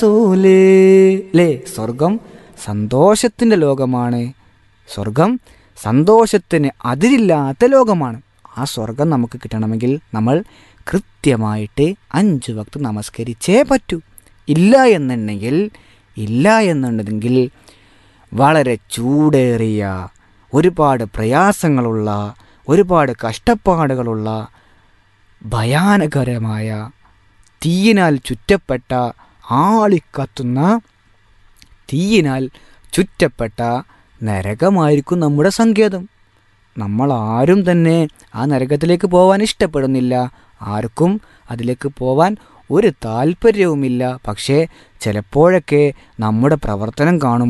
തൂലേ ലേ സ്വർഗം സന്തോഷത്തിൻ്റെ ലോകമാണ് സ്വർഗം സന്തോഷത്തിന് അതിരില്ലാത്ത ലോകമാണ് ആ സ്വർഗം നമുക്ക് കിട്ടണമെങ്കിൽ നമ്മൾ കൃത്യമായിട്ട് അഞ്ച് വക്ത് നമസ്കരിച്ചേ പറ്റൂ ഇല്ല എന്നുണ്ടെങ്കിൽ ഇല്ല എന്നുണ്ടെങ്കിൽ വളരെ ചൂടേറിയ ഒരുപാട് പ്രയാസങ്ങളുള്ള ഒരുപാട് കഷ്ടപ്പാടുകളുള്ള ഭയാനകരമായ തീയിനാൽ ചുറ്റപ്പെട്ട ആളിക്കത്തുന്ന തീയിനാൽ ചുറ്റപ്പെട്ട നരകമായിരിക്കും നമ്മുടെ സങ്കേതം നമ്മൾ ആരും തന്നെ ആ നരകത്തിലേക്ക് പോകാൻ ഇഷ്ടപ്പെടുന്നില്ല ആർക്കും അതിലേക്ക് പോവാൻ ഒരു താല്പര്യവുമില്ല പക്ഷേ ചിലപ്പോഴൊക്കെ നമ്മുടെ പ്രവർത്തനം കാണും